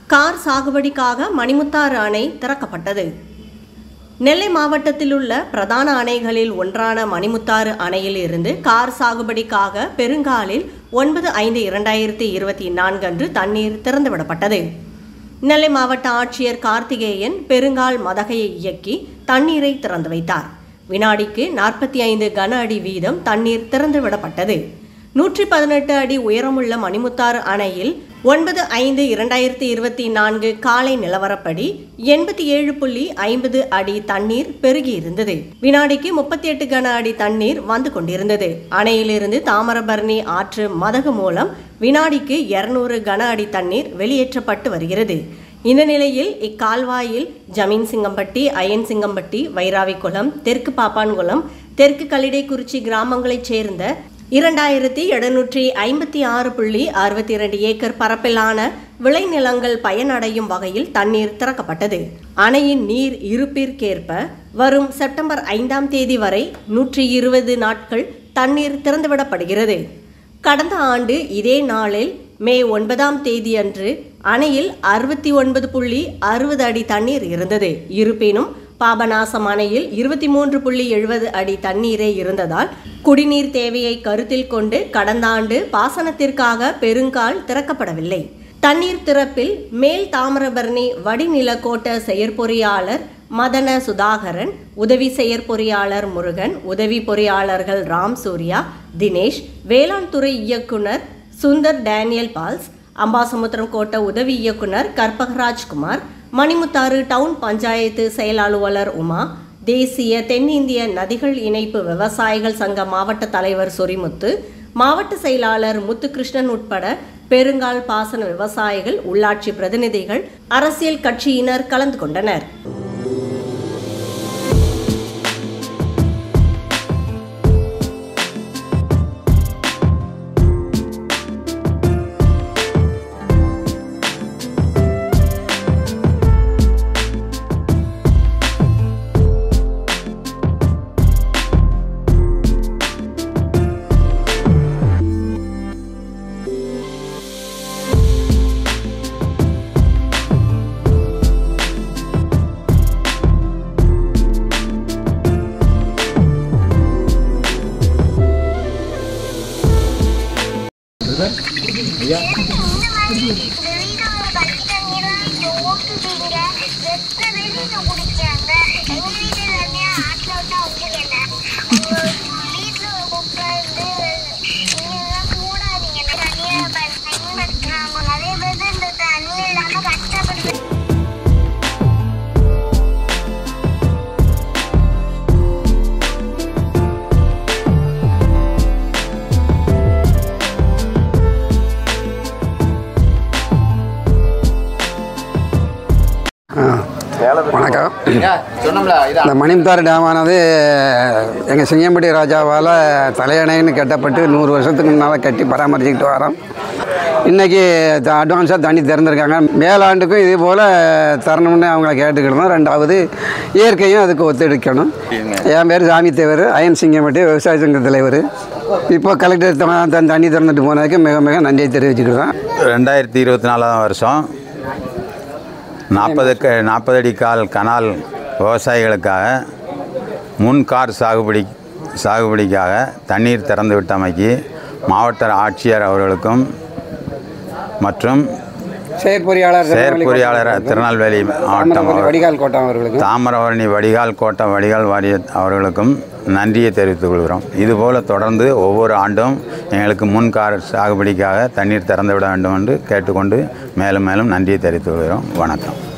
car சாகுபடிக்காக Manimuthar அணை திறக்கப்பட்டது நெல்லை மாவட்டத்தில் உள்ள பிரதான அணைகளில் ஒன்றான மணிமுத்தாறு அணையில் இருந்து கார் சாகுபடிக்காக பெருங்காலில் ஒன்பது ஐந்து இரண்டாயிரத்தி இருபத்தி நான்கு அன்று தண்ணீர் திறந்துவிடப்பட்டது நெல்லை மாவட்ட ஆட்சியர் கார்த்திகேயன் பெருங்கால் மதகையை இயக்கி தண்ணீரை திறந்து வைத்தார் வினாடிக்கு நாற்பத்தி ஐந்து கன அடி வீதம் தண்ணீர் திறந்து விடப்பட்டது நூற்றி பதினெட்டு அடி உயரமுள்ள மணிமுத்தாறு அணையில் ஒன்பது ஐந்து இரண்டாயிரத்தி இருபத்தி நான்கு காலை நிலவரப்படி எண்பத்தி ஏழு புள்ளி ஐம்பது அடி தண்ணீர் பெருகியிருந்தது வினாடிக்கு முப்பத்தி எட்டு கன அடி தண்ணீர் வந்து கொண்டிருந்தது அணையிலிருந்து தாமிரபரணி ஆற்று மதகு மூலம் வினாடிக்கு இருநூறு கன அடி தண்ணீர் வெளியேற்றப்பட்டு வருகிறது இந்த நிலையில் இக்கால்வாயில் ஜமீன் சிங்கம்பட்டி அயன் சிங்கம்பட்டி வைராவிக்குளம் தெற்கு பாப்பான்குளம் தெற்கு கல்லிடைக்குறிச்சி கிராமங்களைச் சேர்ந்த இரண்டாயிரத்தி எழுநூற்றி ஐம்பத்தி ஆறு புள்ளி அறுபத்தி இரண்டு ஏக்கர் பரப்பிலான விளைநிலங்கள் பயனடையும் வகையில் தண்ணீர் திறக்கப்பட்டது அணையின் நீர் இருப்பிற்கேற்ப வரும் செப்டம்பர் ஐந்தாம் தேதி வரை நூற்றி இருபது நாட்கள் தண்ணீர் திறந்துவிடப்படுகிறது கடந்த ஆண்டு இதே நாளில் மே ஒன்பதாம் தேதி அன்று அணையில் அறுபத்தி ஒன்பது புள்ளி அறுபது அடி தண்ணீர் இருந்தது இருப்பினும் பாபநாசம் அணையில் இருபத்தி மூன்று புள்ளி எழுபது அடி தண்ணீரே இருந்ததால் குடிநீர் தேவையை கருத்தில் கொண்டு கடந்த ஆண்டு பாசனத்திற்காக பெருங்கால் திறக்கப்படவில்லை தண்ணீர் திறப்பில் மேல் தாமிரபரணி வடிநில கோட்ட செயற்பொறியாளர் மதன சுதாகரன் உதவி செயற்பொறியாளர் முருகன் உதவி பொறியாளர்கள் ராம் சூர்யா தினேஷ் வேளாண் துறை இயக்குனர் சுந்தர் டேனியல் பால்ஸ் அம்பாசமுத்திரம் கோட்ட உதவி இயக்குனர் கற்பகராஜ் குமார் மணிமுத்தாறு டவுன் பஞ்சாயத்து செயல் அலுவலர் உமா தேசிய தென்னிந்திய நதிகள் இணைப்பு விவசாயிகள் சங்க மாவட்ட தலைவர் சொரிமுத்து மாவட்ட செயலாளர் முத்துகிருஷ்ணன் உட்பட பெருங்கால் பாசன விவசாயிகள் உள்ளாட்சி பிரதிநிதிகள் அரசியல் கட்சியினர் கலந்து கொண்டனர் வெளியில பச்சை தண்ணிலாம் இங்க ஊத்துவீங்க வெத்த வெளியில குடிக்காங்க எங்க வீட்டுல தண்ணியா ஆத்துல விட்டா வந்துக்கல வீட்டுல உட்காந்து நீங்கெல்லாம் கூடாதீங்க தண்ணியை பயன்படுத்தாம நிறைய பேர் இந்த தண்ணி இல்லாம கஷ்டப்படுது வணக்கம் சொன்னோம்ல இந்த இதான் மணிமுத்தாறு டேமானது எங்கள் சிங்கம்பட்டி ராஜாவால் தலையணைன்னு கட்டப்பட்டு நூறு வருஷத்துக்கு முன்னால் கட்டி பராமரிச்சுக்கிட்டு வரோம் இன்றைக்கி அட்வான்ஸாக தண்ணி திறந்துருக்காங்க மேலாண்டுக்கும் இதே போல் தரணும்னு அவங்கள கேட்டுக்கிடணும் ரெண்டாவது இயற்கையும் அதுக்கு ஒத்துழைக்கணும் என் பேர் சாமி தேவர் அயன் சிங்கம்பட்டி விவசாய சங்க தலைவர் இப்போ கலெக்டர் த- த- தண்ணி திறந்துட்டு போனதுக்கு மிக மிக நன்றியை தெரிவிச்சுக்கிறோம் ரெண்டாயிரத்தி இருபத்தி நாலாம் வருஷம் நாற்பது க நாற்பது அடி கால் கனால் விவசாயிகளுக்காக முன் கார் சாகுபடி சாகுபடிக்காக தண்ணீர் திறந்து விட்டமைக்கு மாவட்ட ஆட்சியர் அவர்களுக்கும் மற்றும் செயற்பொறியாளர் செயற்பொறியாளர் திருநெல்வேலி மாவட்டம் அவர்- வடிகால் கோட்டம் அவர்களுக்கு தாமிரபரணி வடிகால் கோட்டம் வடிகால் வாரிய அவர்களுக்கும் நன்றியை தெரிவித்துக் கொள்கிறோம் இதுபோல் தொடர்ந்து ஒவ்வொரு ஆண்டும் எங்களுக்கு முன் கார் சாகுபடிக்காக தண்ணீர் திறந்து விட வேண்டும் என்று கேட்டுக்கொண்டு மேலும் மேலும் நன்றியை தெரிவித்துக் கொள்கிறோம் வணக்கம்